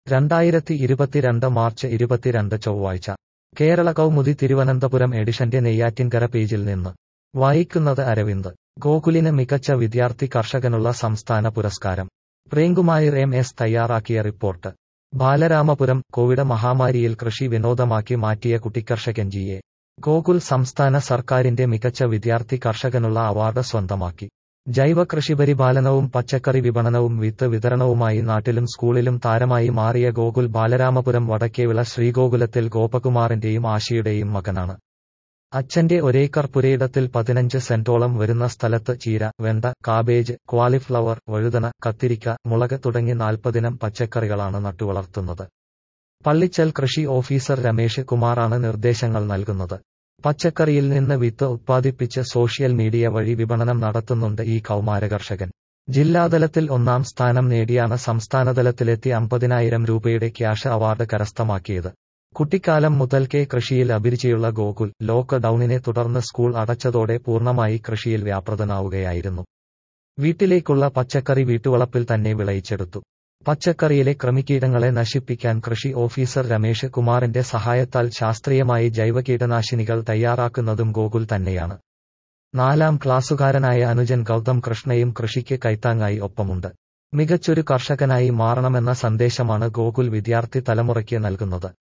രണ്ടായിരത്തി ഇരുപത്തിരണ്ട് മാർച്ച് ഇരുപത്തിരണ്ട് ചൊവ്വാഴ്ച കേരള കൗമുദി തിരുവനന്തപുരം എഡിഷന്റെ നെയ്യാറ്റിൻകര പേജിൽ നിന്ന് വായിക്കുന്നത് അരവിന്ദ് ഗോകുലിന് മികച്ച വിദ്യാർത്ഥി കർഷകനുള്ള സംസ്ഥാന പുരസ്കാരം പ്രേംകുമാർ എം എസ് തയ്യാറാക്കിയ റിപ്പോർട്ട് ബാലരാമപുരം കോവിഡ് മഹാമാരിയിൽ കൃഷി വിനോദമാക്കി മാറ്റിയ കുട്ടിക്കർഷകൻ ജി എ ഗോകുൽ സംസ്ഥാന സർക്കാരിന്റെ മികച്ച വിദ്യാർത്ഥി കർഷകനുള്ള അവാർഡ് സ്വന്തമാക്കി ജൈവ കൃഷിപരിപാലനവും പച്ചക്കറി വിപണനവും വിത്ത് വിതരണവുമായി നാട്ടിലും സ്കൂളിലും താരമായി മാറിയ ഗോകുൽ ബാലരാമപുരം വടക്കേവിള ശ്രീഗോകുലത്തിൽ ഗോപകുമാറിന്റെയും ആശയുടെയും മകനാണ് അച്ഛന്റെ ഒരേക്കർ പുരയിടത്തിൽ പതിനഞ്ച് സെന്റോളം വരുന്ന സ്ഥലത്ത് ചീര വെണ്ട കാബേജ് ക്വാളിഫ്ലവർ വഴുതന കത്തിരിക്ക മുളക് തുടങ്ങി നാൽപ്പതിനം പച്ചക്കറികളാണ് നട്ടുവളർത്തുന്നത് പള്ളിച്ചൽ കൃഷി ഓഫീസർ രമേഷ് കുമാറാണ് നിർദ്ദേശങ്ങൾ നൽകുന്നത് പച്ചക്കറിയിൽ നിന്ന് വിത്ത് ഉത്പാദിപ്പിച്ച് സോഷ്യൽ മീഡിയ വഴി വിപണനം നടത്തുന്നുണ്ട് ഈ കൗമാര കർഷകൻ ജില്ലാതലത്തിൽ ഒന്നാം സ്ഥാനം നേടിയാണ് സംസ്ഥാനതലത്തിലെത്തി അമ്പതിനായിരം രൂപയുടെ ക്യാഷ് അവാർഡ് കരസ്ഥമാക്കിയത് കുട്ടിക്കാലം മുതൽക്കേ കൃഷിയിൽ അഭിരുചിയുള്ള ഗോകുൽ ലോക്ക് ഡൌണിനെ തുടർന്ന് സ്കൂൾ അടച്ചതോടെ പൂർണ്ണമായി കൃഷിയിൽ വ്യാപൃതനാവുകയായിരുന്നു വീട്ടിലേക്കുള്ള പച്ചക്കറി വീട്ടുവളപ്പിൽ തന്നെ വിളയിച്ചെടുത്തു പച്ചക്കറിയിലെ ക്രമികീടങ്ങളെ നശിപ്പിക്കാൻ കൃഷി ഓഫീസർ രമേഷ് കുമാറിന്റെ സഹായത്താൽ ശാസ്ത്രീയമായി ജൈവ കീടനാശിനികൾ തയ്യാറാക്കുന്നതും ഗോകുൽ തന്നെയാണ് നാലാം ക്ലാസ്സുകാരനായ അനുജൻ ഗൗതം കൃഷ്ണയും കൃഷിക്ക് കൈത്താങ്ങായി ഒപ്പമുണ്ട് മികച്ചൊരു കർഷകനായി മാറണമെന്ന സന്ദേശമാണ് ഗോകുൽ വിദ്യാർത്ഥി തലമുറയ്ക്ക് നൽകുന്നത്